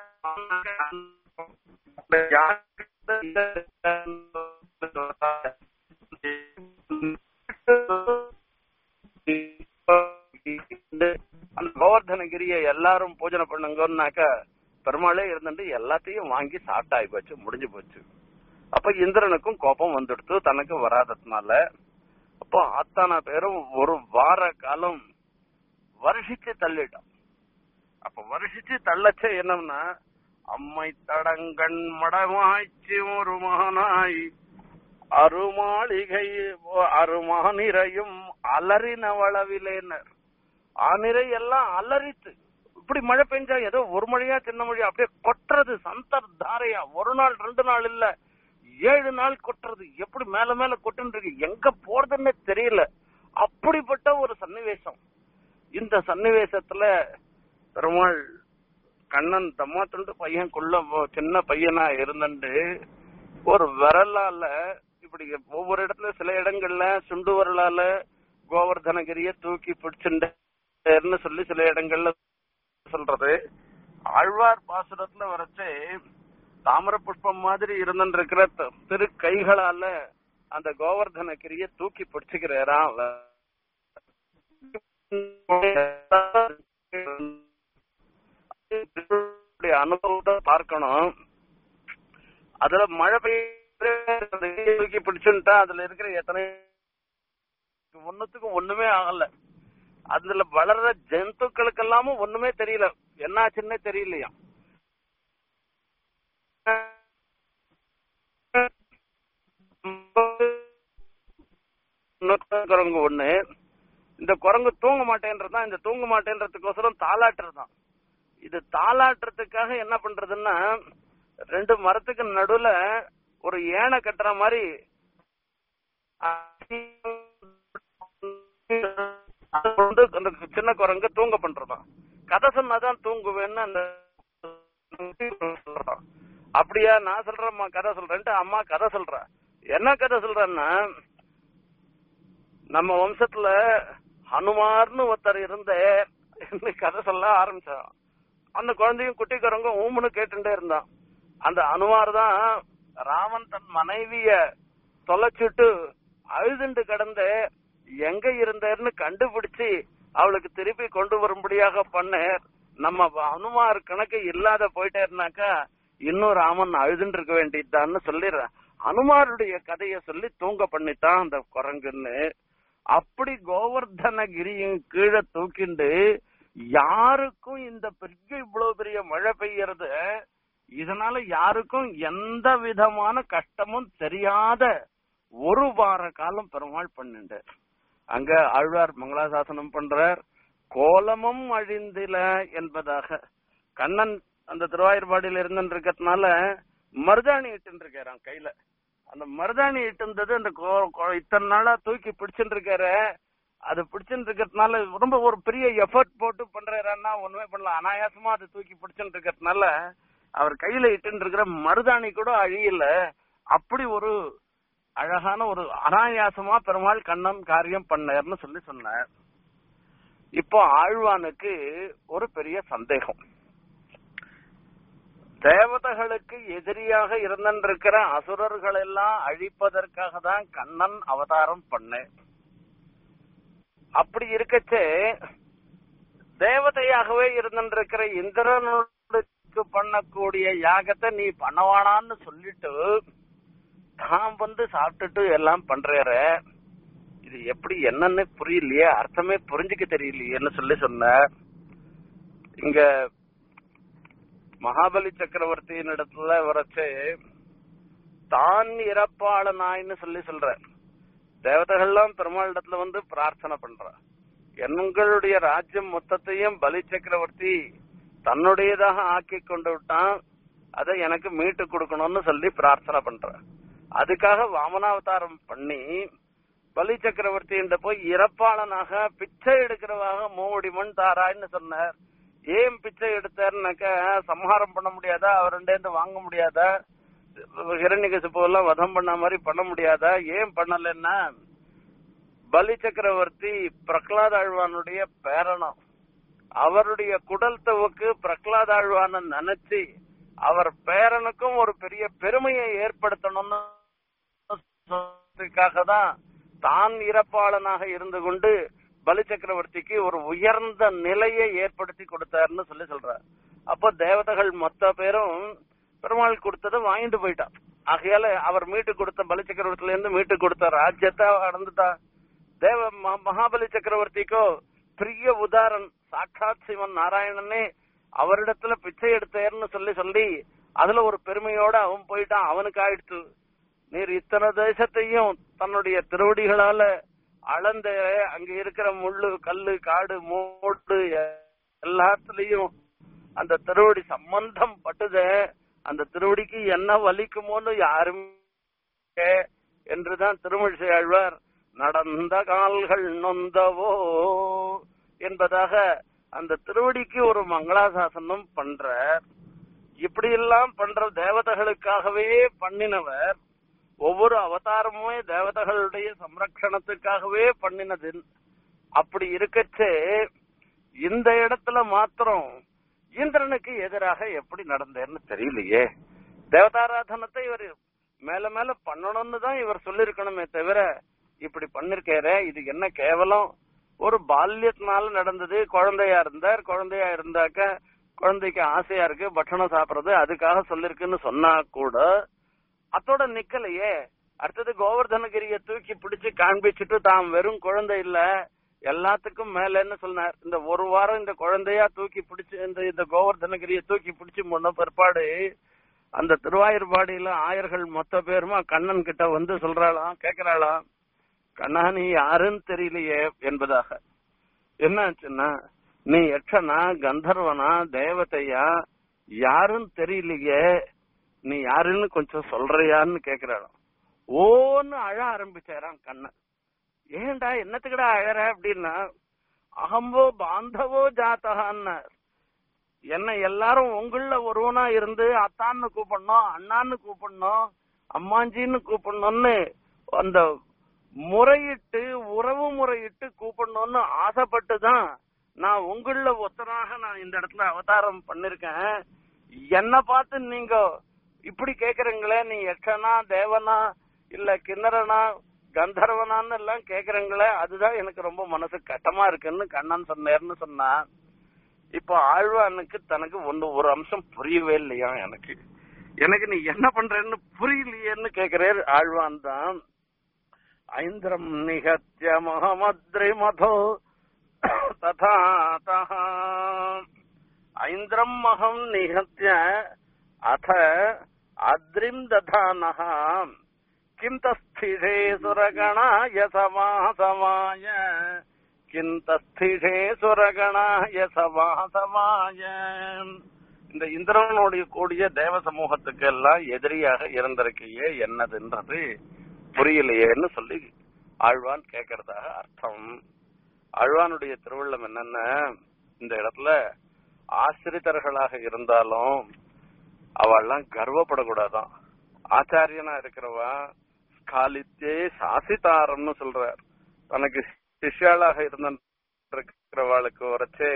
அந்த கோவர்தனகிரியை எல்லாரும் பூஜனை பண்ணுங்கன்னாக்க பெருமாளே இருந்துட்டு எல்லாத்தையும் வாங்கி சாப்பிட்டாய் போச்சு முடிஞ்சு போச்சு அப்ப இந்திரனுக்கும் கோபம் வந்துடுத்து தனக்கு வராததுனால அப்போ அத்தனை பேரும் ஒரு வார காலம் வருஷிச்சு தள்ளிட்டான் அப்ப வருஷிச்சு தள்ளச்ச என்னன்னா அம்மை தடங்கண் மடமாய்ச்சி ஒரு மகனாய் அருமாளிகை அருமானிரையும் அலறின வளவிலேனர் ஆனிரை எல்லாம் அலறித்து இப்படி மழை பெஞ்சா ஏதோ ஒரு மழையா சின்ன மழையா அப்படியே கொட்டுறது சந்தர் தாரையா ஒரு நாள் ரெண்டு நாள் இல்ல ஏழு நாள் கொட்டுறது எப்படி மேல மேல கொட்டுன்னு இருக்கு எங்க போறதுன்னு தெரியல அப்படிப்பட்ட ஒரு சன்னிவேசம் இந்த சன்னிவேசத்துல பெருமாள் கண்ணன் தம்மா துண்டு பையன் குள்ள சின்ன பையனா இருந்துட்டு ஒரு விரலால இப்படி ஒவ்வொரு இடத்துல சில இடங்கள்ல சுண்டு விரலால கோவர்தனகிரிய தூக்கி பிடிச்சுன்னு சொல்லி சில இடங்கள்ல சொல்றது ஆழ்வார் பாசுரத்துல வரைச்சு தாமர புஷ்பம் மாதிரி இருந்துட்டு இருக்கிற த- திரு கைகளால அந்த கோவர்தனகிரிய தூக்கி பிடிச்சுக்கிறாராம் அவர். அவருடைய அனுபவத்தை பார்க்கணும் அதுல மழை பெய்ய அந்த கையை தூக்கி பிடிச்சுட்டா அதுல இருக்கிற எத்தனை ஒண்ணுத்துக்கும் ஒண்ணுமே ஆகல அதுல வளர்ற ஜந்துக்களுக்கு எல்லாமும் ஒண்ணுமே தெரியல என்னாச்சுன்னே தெரியலையா இன்னொரு குரங்கு ஒண்ணு இந்த குரங்கு தூங்க மாட்டேன்றதுதான் இந்த தூங்க மாட்டேன்றதுக்கோசரம் தாளாட்டுறதுதான் இது தாளாட்டுறதுக்காக என்ன பண்றதுன்னா ரெண்டு மரத்துக்கு நடுவுல ஒரு ஏனை கட்டுற மாதிரி அது வந்து அந்த சின்ன குரங்கு தூங்க பண்றதாம் கதை சொன்னாதான் தூங்குவேன்னு அந்த சொல்றான். அப்படியா நான் சொல்றேம்மா கதை சொல்றேன்ட்டு அம்மா கதை சொல்றா என்ன கதை சொல்றேன்னா நம்ம வம்சத்துல ஹனுமார்னு ஒருத்தர் இருந்த கதை சொல்ல ஆரம்பிச்சான் அந்த குழந்தையும் குட்டி குரங்கும் ஊமுன்னு கேட்டுட்டே இருந்தான் அந்த அனுமார் தான் ராமன் தன் மனைவிய தொலைச்சிட்டு அழுதுண்டு கிடந்து எங்க இருந்தேன்னு கண்டுபிடிச்சு அவளுக்கு திருப்பி கொண்டு வரும்படியாக பண்ண நம்ம அனுமார் கணக்கு இல்லாத போயிட்டேருனாக்கா இன்னும் ராமன் அழுதுன்னு இருக்க வேண்டியதுதான்னு சொல்லிடுறேன் அனுமாருடைய கதைய சொல்லி தூங்க பண்ணித்தான் அந்த குரங்குன்னு அப்படி கோவர்தனகிரியின் கீழே தூக்கிண்டு யாருக்கும் இந்த பெரிய இவ்வளவு பெரிய மழை பெய்யறது இதனால யாருக்கும் எந்த விதமான கஷ்டமும் தெரியாத ஒரு வார காலம் பெருமாள் பண்ணிண்டு அங்க ஆழ்வார் மங்களாசாசனம் பண்றார் கோலமும் அழிந்தில என்பதாக கண்ணன் அந்த திருவாயூர்பாடியில இருந்துட்டு இருக்கிறதுனால மருதாணி இட்டு இருக்காராம் கையில அந்த மருதாணி இட்டு இருந்தது அந்த கோ- கோ- இத்தனை நாளா தூக்கி பிடிச்சுட்டு இருக்காரு அது பிடிச்சுட்டு இருக்கிறதுனால ரொம்ப ஒரு பெரிய எஃபர்ட் போட்டு பண்றாருன்னா ஒண்ணுமே பண்ணல அனாயாசமா அதை தூக்கி பிடிச்சுட்டு இருக்கிறதுனால அவர் கையில இட்டு இருக்கிற மருதாணி கூட அழியல அப்படி ஒரு அழகான ஒரு அனாயாசமா பெருமாள் கண்ணன் காரியம் பண்ணார்னு சொல்லி சொன்னார் இப்போ ஆழ்வானுக்கு ஒரு பெரிய சந்தேகம் தேவதைகளுக்கு எதிரியாக இருந்திருக்கிற அசுரர்கள் எல்லாம் அழிப்பதற்காக தான் கண்ணன் அவதாரம் பண்ண அப்படி இருக்கச்சே தேவதையாகவே இருந்திருக்கிற இந்திரனுக்கு பண்ணக்கூடிய யாகத்தை நீ பண்ணவானான்னு சொல்லிட்டு தான் வந்து சாப்பிட்டுட்டு எல்லாம் பண்றார இது எப்படி என்னன்னு புரியலையே அர்த்தமே புரிஞ்சுக்க தெரியலையேன்னு சொல்லி சொன்ன இங்க மகாபலி சக்கரவர்த்தியின் இடத்துல வரச்சு தான் இறப்பாளனாய்ன்னு சொல்லி சொல்ற தேவதைகள்லாம் பெருமாள் இடத்துல வந்து பிரார்த்தனை பண்ற எங்களுடைய ராஜ்யம் மொத்தத்தையும் பலி சக்கரவர்த்தி தன்னுடையதாக ஆக்கி கொண்டு விட்டான் அதை எனக்கு மீட்டு கொடுக்கணும்னு சொல்லி பிரார்த்தனை பண்ற அதுக்காக வாமனாவதாரம் பண்ணி பலி சக்கரவர்த்தி போய் இறப்பாளனாக பிச்சை எடுக்கிறவாக மூவடி மண் தாரான்னு சொன்னார் ஏன் பிச்சை எடுத்தாருனாக்க சம்ஹாரம் பண்ண முடியாதா அவருண்டேந்து வாங்க முடியாதா ஹிரண்யகசிப்பு எல்லாம் வதம் பண்ண மாதிரி பண்ண முடியாதா ஏன் பண்ணலன்னா பலி சக்கரவர்த்தி பிரகலாத ஆழ்வானுடைய பேரனம் அவருடைய குடல் தவுக்கு பிரகலாத ஆழ்வான நினைச்சு அவர் பேரனுக்கும் ஒரு பெரிய பெருமையை ஏற்படுத்தணும்னு சொல்றதுக்காக தான் தான் இறப்பாளனாக இருந்து கொண்டு பலி சக்கரவர்த்திக்கு ஒரு உயர்ந்த நிலையை ஏற்படுத்தி கொடுத்தாருன்னு சொல்லி சொல்றார் அப்போ தேவதைகள் மொத்த பேரும் பெருமாள் கொடுத்ததை வாங்கிட்டு போயிட்டான் ஆகையால அவர் மீட்டு கொடுத்த பலி சக்கரவர்த்தில இருந்து மீட்டு கொடுத்த ராஜ்யத்தை அடந்துட்டா தேவ ம- மகாபலி சக்கரவர்த்திக்கோ பெரிய உதாரண் சாட்சாத் சிவன் நாராயணனே அவரிடத்துல பிச்சை எடுத்தார்னு சொல்லி சொல்லி அதுல ஒரு பெருமையோட அவன் போயிட்டான் அவனுக்கு ஆயிடுச்சு நீர் இத்தனை தேசத்தையும் தன்னுடைய திருவடிகளால அளந்த அங்க இருக்கிற முள்ளு கல்லு காடு மூடு எல்லாத்துலயும் அந்த திருவடி சம்பந்தம் பட்டுத அந்த திருவடிக்கு என்ன வலிக்குமோன்னு யாருமே என்றுதான் திருமழிசை ஆழ்வார் நடந்த கால்கள் நொந்தவோ என்பதாக அந்த திருவடிக்கு ஒரு மங்களாசாசனம் பண்ற இப்படி எல்லாம் பண்ற தேவதைகளுக்காகவே பண்ணினவர் ஒவ்வொரு அவதாரமுமே தேவதைகளுடைய சம்ரக்ஷணத்துக்காகவே பண்ணினது அப்படி இருக்கச்சே இந்த இடத்துல மாத்திரம் இந்திரனுக்கு எதிராக எப்படி நடந்தேன்னு தெரியலையே தேவதாராதனத்தை இவர் மேல மேல பண்ணணும்னு தான் இவர் சொல்லிருக்கணுமே தவிர இப்படி பண்ணிருக்காரு இது என்ன கேவலம் ஒரு பால்யத்தினால நடந்தது குழந்தையா இருந்தார் குழந்தையா இருந்தாக்க குழந்தைக்கு ஆசையா இருக்கு பட்சணம் சாப்பிடுறது அதுக்காக சொல்லிருக்குன்னு சொன்னா கூட அத்தோட நிக்கலையே அடுத்தது கோவர்தனகிரிய தூக்கி பிடிச்சு காண்பிச்சுட்டு தாம் வெறும் குழந்தை இல்ல எல்லாத்துக்கும் மேலன்னு சொன்னார் இந்த ஒரு வாரம் இந்த குழந்தையா தூக்கி பிடிச்சு இந்த இந்த கோவர்தனகிரிய தூக்கி பிடிச்சு முன்ன பிற்பாடு அந்த திருவாயூர்பாடியில ஆயர்கள் மொத்த பேருமா கண்ணன் கிட்ட வந்து சொல்றாளாம் கேக்குறாளாம் கண்ணா நீ யாருன்னு தெரியலையே என்பதாக என்னாச்சுன்னா நீ யட்சனா கந்தர்வனா தேவதையா யாருன்னு தெரியலையே நீ யாருன்னு கொஞ்சம் சொல்றியான்னு கேக்குறாளாம் ஓன்னு அழ ஆரம்பிச்சாராம் கண்ணன் ஏன்டா என்னத்துக்குடா அழற அப்படின்னா அகம்போ பாந்தவோ ஜாத்தகான்னார் என்ன எல்லாரும் உங்கள ஒருவனா இருந்து அத்தான்னு கூப்பிடணும் அண்ணான்னு கூப்பிடணும் அம்மாஞ்சின்னு கூப்பிடணும்னு அந்த முறையிட்டு உறவு முறையிட்டு கூப்பிடணும்னு ஆசைப்பட்டு தான் நான் உங்கள ஒத்தனாக நான் இந்த இடத்துல அவதாரம் பண்ணிருக்கேன் என்ன பார்த்து நீங்க இப்படி கேக்குறீங்களே நீ யக்ஷனா தேவனா இல்ல கிண்ணறனா கந்தர்வனான்னு எல்லாம் கேக்குறீங்களே அதுதான் எனக்கு ரொம்ப மனசு கட்டமா இருக்குன்னு கண்ணன் சொன்னேர்னு சொன்னா இப்போ ஆழ்வானுக்கு தனக்கு ஒண்ணு ஒரு அம்சம் புரியவே இல்லையா எனக்கு எனக்கு நீ என்ன பண்றேன்னு புரியலையேன்னு கேக்குறேன் ஆழ்வான் தான் ஐந்திரம் நிகத்திய மகமத்ரி மதோ ததா தஹா. ஐந்திரம் மகம் நிகத்திய அத அத்ரிம் ததானः கிம் தஸ்திஷே சுரகணாய சமாசமாய கிம் தஸ்திஷே சுரகணாய சமாசமாய இந்த இந்திரனுடைய கூடிய தேவ சமூகத்துக்கு எல்லாம் எதிரியாக இருந்திருக்கையே என்னதுன்றது புரியலையேன்னு சொல்லி ஆழ்வான் கேட்கறதாக அர்த்தம் ஆழ்வானுடைய திருவள்ளம் என்னன்னா இந்த இடத்துல ஆசிரித்தர்களாக இருந்தாலும் அவள்லாம் கர்வப்படக்கூடாதான் ஆச்சாரியனா இருக்கிறவா ஸ்காலித்தே சாசிதாரம்னு சொல்றார் தனக்கு சிஷ்யாளாக இருந்திருக்கிறவாளுக்கு வரைச்சே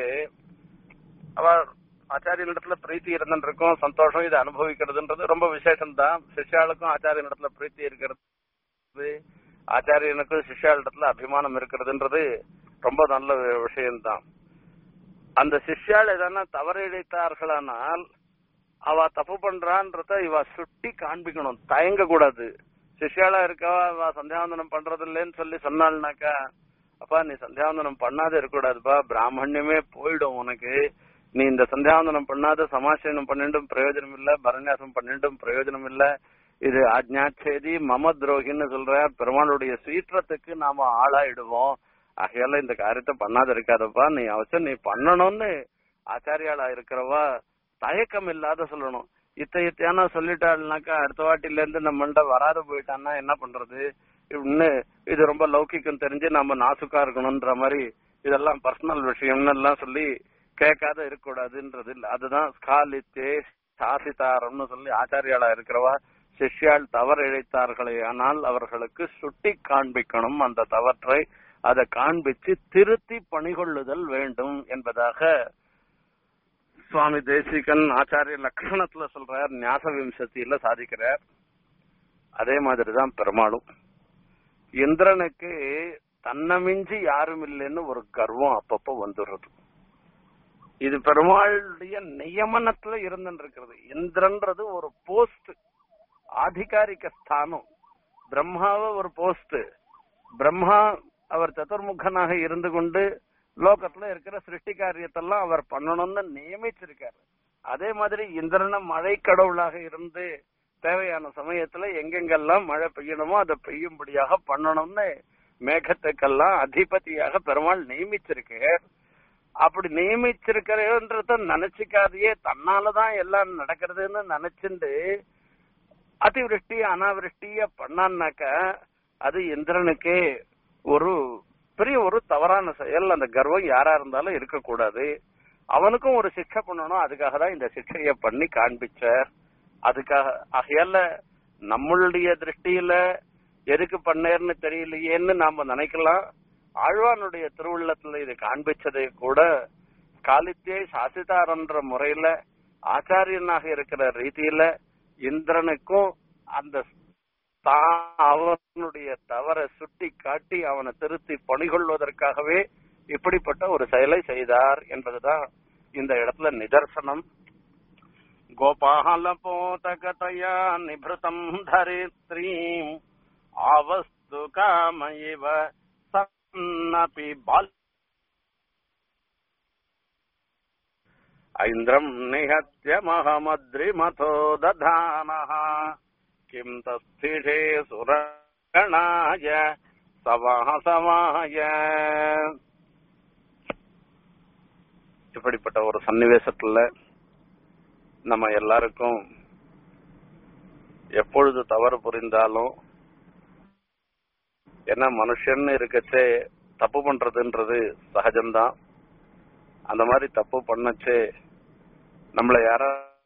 அவ ஆச்சாரியனிடத்துல பிரீத்தி இருந்துருக்கும் சந்தோஷம் இதை அனுபவிக்கிறதுன்றது ரொம்ப விசேஷம் தான் சிஷ்யாளுக்கும் ஆச்சாரியனிடத்துல பிரீத்தி இருக்கிறது ஆச்சாரியனுக்கும் சிஷ்யாளிடத்துல அபிமானம் இருக்கிறதுன்றது ரொம்ப நல்ல விஷயம்தான் அந்த சிஷ்யாள் எதனா தவறு இழைத்தார்களானால் அவ தப்பு பண்றான்றத இவ சுட்டி காண்பிக்கணும் தயங்க கூடாது சிஷ்யாளா இருக்கவா அவ சந்தியாவந்தனம் பண்றது இல்லைன்னு சொல்லி சொன்னாள்னாக்கா அப்பா நீ சந்தியாவந்தனம் பண்ணாத இருக்கக்கூடாதுப்பா பிராமணியமே போயிடும் உனக்கு நீ இந்த சந்தியாவந்தனம் பண்ணாத சமாசயனம் பண்ணிட்டும் பிரயோஜனம் இல்ல பரநியாசம் பண்ணிட்டும் பிரயோஜனம் இல்ல இது ஆஜ்ஞாச்சேதி மம துரோகின்னு சொல்ற பெருமாளுடைய சீற்றத்துக்கு நாம ஆளாயிடுவோம் ஆகையால இந்த காரியத்தை பண்ணாத இருக்காதப்பா நீ அவசியம் நீ பண்ணணும்னு ஆச்சாரியாளா இருக்கிறவா தயக்கம் இல்லாத சொல்லணும் இத்த இத்தையான சொல்லிட்டாள்னாக்கா அடுத்த வாட்டில இருந்து நம்மள்ட்ட வராத போயிட்டான்னா என்ன பண்றது இப்படின்னு இது ரொம்ப லௌகிக்கம் தெரிஞ்சு நம்ம நாசுக்கா இருக்கணும்ன்ற மாதிரி இதெல்லாம் பர்சனல் விஷயம்னு எல்லாம் சொல்லி கேட்காத இருக்கக்கூடாதுன்றது இல்ல அதுதான் ஸ்காலித்தே சாசிதாரம்னு சொல்லி ஆச்சாரியாளா இருக்கிறவா சிஷ்யாள் தவறு இழைத்தார்களே ஆனால் அவர்களுக்கு சுட்டி காண்பிக்கணும் அந்த தவற்றை அதை காண்பிச்சு திருத்தி பணிகொள்ளுதல் வேண்டும் என்பதாக சுவாமி தேசிகன் ஆச்சாரிய லட்சணத்துல சொல்றார் ஞாச விம்சத்தியில சாதிக்கிறார் அதே மாதிரிதான் பெருமாளும் இந்திரனுக்கு தன்னை மிஞ்சி யாரும் இல்லைன்னு ஒரு கர்வம் அப்பப்போ வந்துடுறது இது பெருமாளுடைய நியமனத்துல இருந்துருக்கிறது இந்திரன்றது ஒரு போஸ்ட் ஆதிகாரிக ஸ்தானம் பிரம்மாவ ஒரு போஸ்ட் பிரம்மா அவர் சதுர்முகனாக இருந்து கொண்டு லோகத்துல இருக்கிற சிருஷ்டி காரியத்தெல்லாம் அவர் பண்ணணும்னு நியமிச்சிருக்காரு அதே மாதிரி இந்திரன மழை கடவுளாக இருந்து தேவையான சமயத்துல எங்கெங்கெல்லாம் மழை பெய்யணுமோ அதை பெய்யும்படியாக பண்ணணும்னு மேகத்துக்கெல்லாம் அதிபதியாக பெருமாள் நியமிச்சிருக்கார் அப்படி நியமிச்சிருக்கிறன்றத நினைச்சுக்காதையே தன்னாலதான் எல்லாம் நடக்கிறதுன்னு நினைச்சுண்டு அதிவிருஷ்டி அனாவிருஷ்டிய பண்ணான்னாக்க அது இந்திரனுக்கே ஒரு பெரிய ஒரு தவறான செயல் அந்த கர்வம் யாரா இருந்தாலும் இருக்கக்கூடாது அவனுக்கும் ஒரு சிக்ஷை பண்ணணும் அதுக்காக தான் இந்த சிக்ஷைய பண்ணி காண்பிச்சார் அதுக்காக ஆகையால நம்மளுடைய திருஷ்டியில எதுக்கு பண்ணேர்னு தெரியலையேன்னு நாம நினைக்கலாம் ஆழ்வானுடைய திருவுள்ளத்துல இது காண்பிச்சதை கூட காலித்தே சாசிதாரன்ற முறையில ஆச்சாரியனாக இருக்கிற ரீதியில இந்திரனுக்கும் அந்த அவனுடைய தவறை சுட்டி காட்டி அவனை திருத்தி பணிகொள்வதற்காகவே இப்படிப்பட்ட ஒரு செயலை செய்தார் என்பதுதான் இந்த இடத்துல நிதர்சனம் கோபால போதகதையா நிபிருதம் தரித்ரீம் ஆவஸ்து காமயிவ சன்னபி பால் ஐந்திரம் நிகத்திய மகமத்ரிமதோ ததானः கிம் தஸ்திஷே சுரகணாய சவாசமாய இப்படிப்பட்ட ஒரு சன்னிவேசத்துல நம்ம எல்லாருக்கும் எப்பொழுது தவறு புரிந்தாலும் என்ன மனுஷன் இருக்கச்சே தப்பு பண்றதுன்றது சகஜம்தான் அந்த மாதிரி தப்பு பண்ணச்சே நம்மள யாரா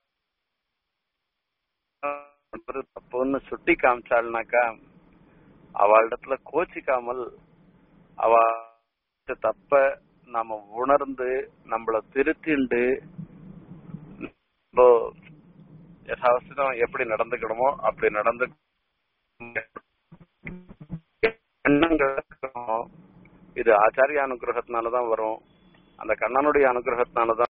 பண்றது தப்புன்னு சுட்டி காமிச்சாள்னாக்கா அவளிடத்துல கோச்சிக்காமல் அவ தப்ப நாம உணர்ந்து நம்மள திருத்திண்டு இப்போ யதாவசியம் எப்படி நடந்துக்கணுமோ அப்படி நடந்து எண்ணங்கள் இருக்கணும். இது ஆச்சாரிய அனுகிரகத்தினாலதான் வரும் அந்த கண்ணனுடைய அனுகிரகத்தினாலதான்